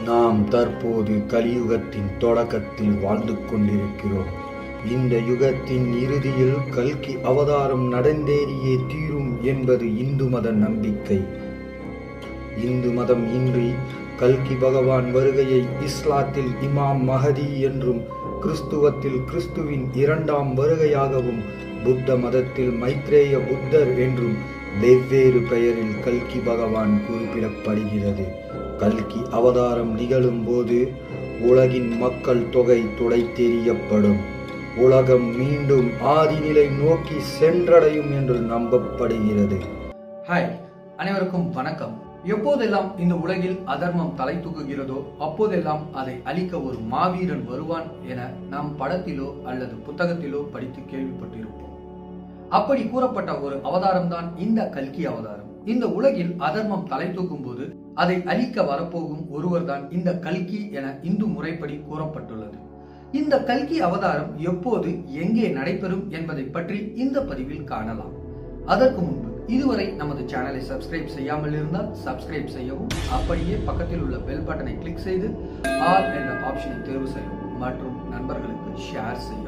நாம் தற்போது கலியுகத்தின் தொடக்கத்தில் வாழ்ந்து கொண்டிருக்கிறோம் இந்த யுகத்தின் இறுதியில் கல்கி அவதாரம் நடந்தேறியே தீரும் என்பது இந்து மத நம்பிக்கை இந்து மதம் இன்றி கல்கி பகவான் வருகையை இஸ்லாத்தில் இமாம் மஹதி என்றும் கிறிஸ்துவத்தில் கிறிஸ்துவின் இரண்டாம் வருகையாகவும் புத்த மதத்தில் மைத்ரேய புத்தர் என்றும் வெவ்வேறு பெயரில் கல்கி பகவான் குறிப்பிடப்படுகிறது கல்கி அவதாரம் நிகழும் போது உலகின் மக்கள் தொகை துடைத்தெறியப்படும் உலகம் மீண்டும் ஆதிநிலை நோக்கி சென்றடையும் என்று நம்பப்படுகிறது ஹாய் அனைவருக்கும் வணக்கம் எப்போதெல்லாம் இந்த உலகில் அதர்மம் தலை தூக்குகிறதோ அப்போதெல்லாம் அதை அழிக்க ஒரு மாவீரன் வருவான் என நாம் படத்திலோ அல்லது புத்தகத்திலோ படித்து கேள்விப்பட்டிருப்போம் அப்படி கூறப்பட்ட ஒரு அவதாரம் தான் இந்த கல்கி அவதாரம் இந்த உலகில் அதர்மம் தலை தூக்கும் போது அதை அழிக்க வரப்போகும் ஒருவர் தான் இந்த கல்கி என இந்து முறைப்படி கூறப்பட்டுள்ளது இந்த கல்கி அவதாரம் எப்போது எங்கே நடைபெறும் என்பதை பற்றி இந்த பதிவில் காணலாம் அதற்கு முன்பு இதுவரை நமது சேனலை சப்ஸ்கிரைப் செய்யாமல் இருந்தால் சப்ஸ்கிரைப் செய்யவும் அப்படியே பக்கத்தில் உள்ள பெல் பட்டனை கிளிக் செய்து ஆல் என்ற ஆப்ஷனை தேர்வு செய்யவும் மற்றும் நண்பர்களுக்கு ஷேர் செய்யவும்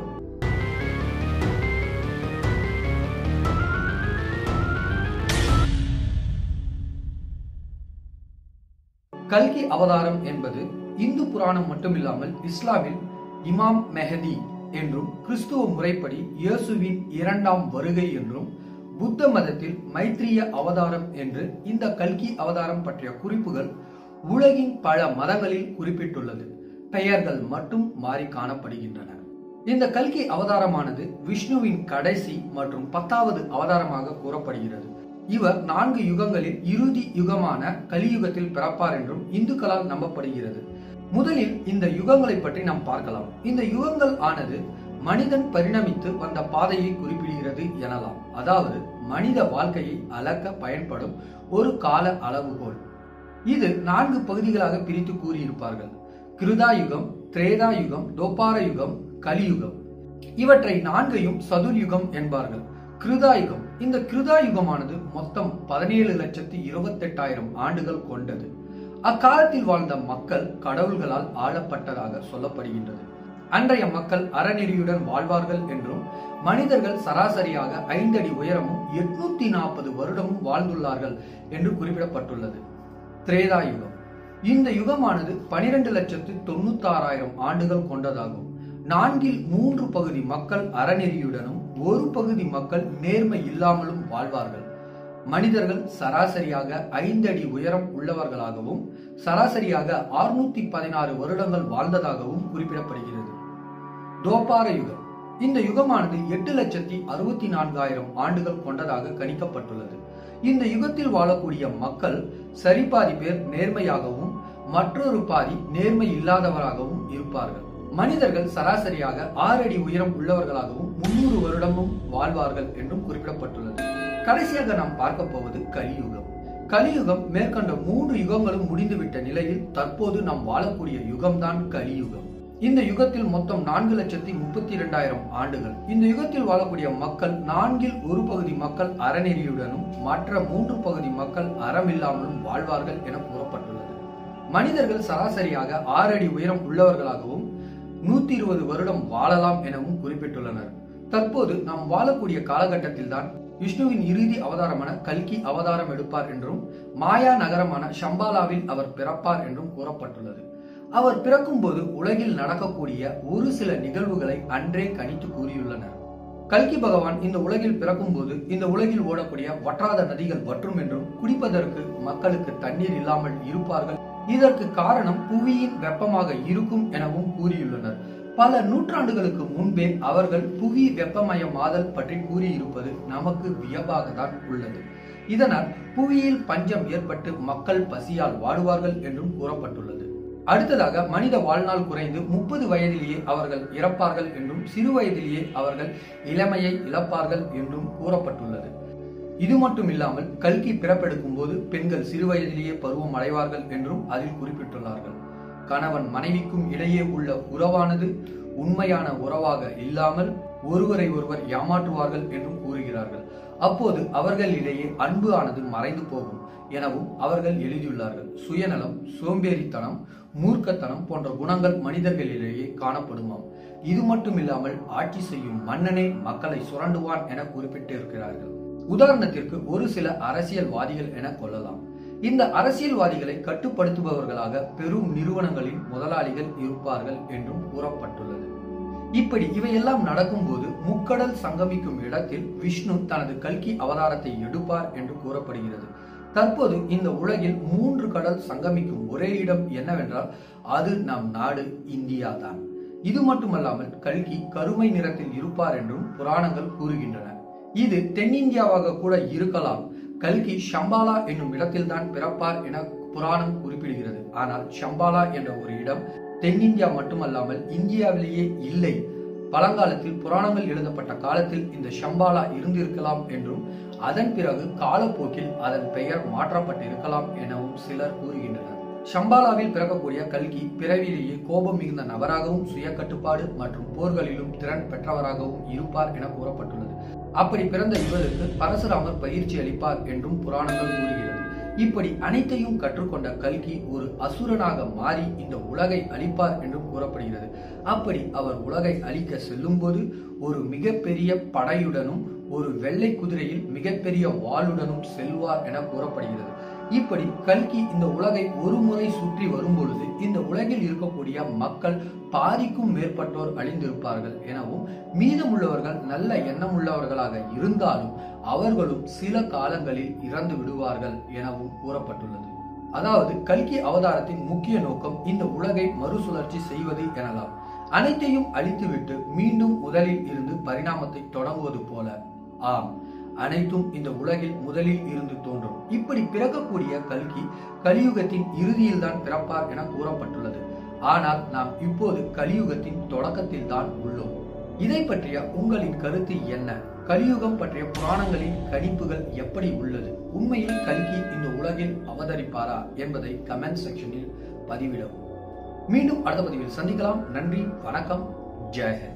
கல்கி அவதாரம் என்பது இந்து புராணம் மட்டுமில்லாமல் இஸ்லாமில் இமாம் மெஹதி என்றும் கிறிஸ்துவ முறைப்படி இயேசுவின் இரண்டாம் வருகை என்றும் புத்த மதத்தில் மைத்ரிய அவதாரம் என்று இந்த கல்கி அவதாரம் பற்றிய குறிப்புகள் உலகின் பல மதங்களில் குறிப்பிட்டுள்ளது பெயர்கள் மட்டும் மாறி காணப்படுகின்றன இந்த கல்கி அவதாரமானது விஷ்ணுவின் கடைசி மற்றும் பத்தாவது அவதாரமாக கூறப்படுகிறது இவர் நான்கு யுகங்களில் இறுதி யுகமான கலியுகத்தில் பிறப்பார் என்றும் இந்துக்களால் நம்பப்படுகிறது முதலில் இந்த யுகங்களை பற்றி நாம் பார்க்கலாம் இந்த யுகங்கள் ஆனது மனிதன் பரிணமித்து வந்த பாதையை குறிப்பிடுகிறது எனலாம் அதாவது மனித வாழ்க்கையை அளக்க பயன்படும் ஒரு கால அளவுகோல் இது நான்கு பகுதிகளாக பிரித்து கூறியிருப்பார்கள் கிருதா யுகம் திரேதா யுகம் தோப்பார யுகம் கலியுகம் இவற்றை நான்கையும் சதுர்யுகம் என்பார்கள் கிருதா யுகம் இந்த கிருதா யுகமானது மொத்தம் பதினேழு லட்சத்தி இருபத்தெட்டாயிரம் ஆண்டுகள் கொண்டது அக்காலத்தில் வாழ்ந்த மக்கள் கடவுள்களால் ஆளப்பட்டதாக சொல்லப்படுகின்றது அன்றைய மக்கள் அறநெறியுடன் வாழ்வார்கள் என்றும் மனிதர்கள் சராசரியாக ஐந்தடி உயரமும் எட்நூத்தி நாற்பது வருடமும் வாழ்ந்துள்ளார்கள் என்று குறிப்பிடப்பட்டுள்ளது திரேதா யுகம் இந்த யுகமானது பனிரெண்டு லட்சத்து தொண்ணூத்தாறாயிரம் ஆண்டுகள் கொண்டதாகும் நான்கில் மூன்று பகுதி மக்கள் அறநெறியுடனும் ஒரு பகுதி மக்கள் நேர்மை இல்லாமலும் வாழ்வார்கள் மனிதர்கள் சராசரியாக ஐந்து அடி உயரம் உள்ளவர்களாகவும் சராசரியாக அறுநூத்தி பதினாறு வருடங்கள் வாழ்ந்ததாகவும் குறிப்பிடப்படுகிறது தோப்பார யுகம் இந்த யுகமானது எட்டு லட்சத்தி அறுபத்தி நான்காயிரம் ஆண்டுகள் கொண்டதாக கணிக்கப்பட்டுள்ளது இந்த யுகத்தில் வாழக்கூடிய மக்கள் சரிபாதி பேர் நேர்மையாகவும் மற்றொரு பாதி நேர்மை இல்லாதவராகவும் இருப்பார்கள் மனிதர்கள் சராசரியாக ஆறு அடி உயரம் உள்ளவர்களாகவும் முன்னூறு வருடமும் வாழ்வார்கள் என்றும் குறிப்பிடப்பட்டுள்ளது கடைசியாக நாம் பார்க்க போவது கலியுகம் கலியுகம் மேற்கண்ட மூன்று யுகங்களும் முடிந்துவிட்ட நிலையில் தற்போது நாம் வாழக்கூடிய யுகம்தான் கலியுகம் இந்த யுகத்தில் மொத்தம் நான்கு லட்சத்தி முப்பத்தி இரண்டாயிரம் ஆண்டுகள் இந்த யுகத்தில் வாழக்கூடிய மக்கள் நான்கில் ஒரு பகுதி மக்கள் அறநெறியுடனும் மற்ற மூன்று பகுதி மக்கள் அறமில்லாமலும் வாழ்வார்கள் என கூறப்பட்டுள்ளது மனிதர்கள் சராசரியாக ஆறு அடி உயரம் உள்ளவர்களாகவும் நூத்தி இருபது வருடம் வாழலாம் எனவும் குறிப்பிட்டுள்ளனர் தற்போது நாம் வாழக்கூடிய காலகட்டத்தில் தான் விஷ்ணுவின் இறுதி அவதாரமான கல்கி அவதாரம் எடுப்பார் என்றும் மாயா நகரமான ஷம்பாலாவில் அவர் பிறப்பார் என்றும் கூறப்பட்டுள்ளது அவர் பிறக்கும்போது உலகில் நடக்கக்கூடிய ஒரு சில நிகழ்வுகளை அன்றே கணித்து கூறியுள்ளனர் கல்கி பகவான் இந்த உலகில் பிறக்கும்போது இந்த உலகில் ஓடக்கூடிய வற்றாத நதிகள் வற்றும் என்றும் குடிப்பதற்கு மக்களுக்கு தண்ணீர் இல்லாமல் இருப்பார்கள் இதற்கு காரணம் புவியின் வெப்பமாக இருக்கும் எனவும் கூறியுள்ளனர் பல நூற்றாண்டுகளுக்கு முன்பே அவர்கள் புவி வெப்பமயமாதல் பற்றி கூறியிருப்பது நமக்கு வியப்பாக தான் உள்ளது இதனால் புவியில் பஞ்சம் ஏற்பட்டு மக்கள் பசியால் வாடுவார்கள் என்றும் கூறப்பட்டுள்ளது அடுத்ததாக மனித வாழ்நாள் குறைந்து முப்பது வயதிலேயே அவர்கள் இறப்பார்கள் என்றும் சிறு வயதிலேயே அவர்கள் இளமையை இழப்பார்கள் என்றும் கூறப்பட்டுள்ளது இது மட்டும் இல்லாமல் கல்கி பிறப்பெடுக்கும் போது பெண்கள் சிறு வயதிலேயே பருவம் அடைவார்கள் என்றும் அதில் குறிப்பிட்டுள்ளார்கள் கணவன் மனைவிக்கும் இடையே உள்ள உறவானது உண்மையான உறவாக இல்லாமல் ஒருவரை ஒருவர் ஏமாற்றுவார்கள் என்றும் கூறுகிறார்கள் அப்போது அவர்களிடையே அன்பு ஆனது மறைந்து போகும் எனவும் அவர்கள் எழுதியுள்ளார்கள் சுயநலம் சோம்பேறித்தனம் மூர்க்கத்தனம் போன்ற குணங்கள் மனிதர்களிலேயே காணப்படுமாம் இது மட்டும் இல்லாமல் ஆட்சி செய்யும் மன்னனே மக்களை சுரண்டுவான் என குறிப்பிட்டிருக்கிறார்கள் உதாரணத்திற்கு ஒரு சில அரசியல்வாதிகள் என கொள்ளலாம் இந்த அரசியல்வாதிகளை கட்டுப்படுத்துபவர்களாக பெரும் நிறுவனங்களின் முதலாளிகள் இருப்பார்கள் என்றும் கூறப்பட்டுள்ளது இப்படி இவையெல்லாம் நடக்கும்போது முக்கடல் சங்கமிக்கும் இடத்தில் விஷ்ணு தனது கல்கி அவதாரத்தை எடுப்பார் என்று கூறப்படுகிறது தற்போது இந்த உலகில் மூன்று கடல் சங்கமிக்கும் ஒரே இடம் என்னவென்றால் அது நம் நாடு இந்தியா தான் இது மட்டுமல்லாமல் கல்கி கருமை நிறத்தில் இருப்பார் என்றும் புராணங்கள் கூறுகின்றன இது தென்னிந்தியாவாக கூட இருக்கலாம் கல்கி ஷம்பாலா என்னும் இடத்தில்தான் பிறப்பார் என புராணம் குறிப்பிடுகிறது ஆனால் ஷம்பாலா என்ற ஒரு இடம் தென்னிந்தியா மட்டுமல்லாமல் இந்தியாவிலேயே இல்லை பழங்காலத்தில் புராணங்கள் எழுதப்பட்ட காலத்தில் இந்த ஷம்பாலா இருந்திருக்கலாம் என்றும் அதன் பிறகு காலப்போக்கில் அதன் பெயர் மாற்றப்பட்டிருக்கலாம் எனவும் சிலர் கூறுகின்றனர் ஷம்பாலாவில் பிறக்கக்கூடிய கல்கி பிறவிலேயே கோபம் மிகுந்த நபராகவும் சுய கட்டுப்பாடு மற்றும் போர்களிலும் திறன் பெற்றவராகவும் இருப்பார் என கூறப்பட்டுள்ளது அப்படி பிறந்த இவருக்கு பரசுராமர் பயிற்சி அளிப்பார் என்றும் புராணங்கள் கூறுகிறது இப்படி அனைத்தையும் கற்றுக்கொண்ட கல்கி ஒரு அசுரனாக மாறி இந்த உலகை அழிப்பார் என்றும் கூறப்படுகிறது அப்படி அவர் உலகை அழிக்க செல்லும்போது ஒரு மிகப்பெரிய படையுடனும் ஒரு வெள்ளை குதிரையில் மிகப்பெரிய வாளுடனும் செல்வார் என கூறப்படுகிறது இப்படி கல்கி இந்த உலகை ஒரு முறை சுற்றி வரும்பொழுது இந்த உலகில் இருக்கக்கூடிய மக்கள் பாதிக்கும் மேற்பட்டோர் அழிந்திருப்பார்கள் எனவும் மீதமுள்ளவர்கள் நல்ல எண்ணமுள்ளவர்களாக இருந்தாலும் அவர்களும் சில காலங்களில் இறந்து விடுவார்கள் எனவும் கூறப்பட்டுள்ளது அதாவது கல்கி அவதாரத்தின் முக்கிய நோக்கம் இந்த உலகை மறுசுழற்சி செய்வது எனலாம் அனைத்தையும் அழித்துவிட்டு மீண்டும் முதலில் இருந்து பரிணாமத்தை தொடங்குவது போல ஆம் அனைத்தும் இந்த உலகில் முதலில் இருந்து தோன்றும் இப்படி பிறக்கக்கூடிய கல்கி கலியுகத்தின் இறுதியில் தான் பிறப்பார் என கூறப்பட்டுள்ளது ஆனால் நாம் இப்போது கலியுகத்தின் தொடக்கத்தில் தான் உள்ளோம் இதை பற்றிய உங்களின் கருத்து என்ன கலியுகம் பற்றிய புராணங்களின் கணிப்புகள் எப்படி உள்ளது உண்மையில் கல்கி இந்த உலகில் அவதரிப்பாரா என்பதை கமெண்ட் செக்ஷனில் பதிவிடவும் மீண்டும் அடுத்த பதிவில் சந்திக்கலாம் நன்றி வணக்கம் ஜெயஹிந்த்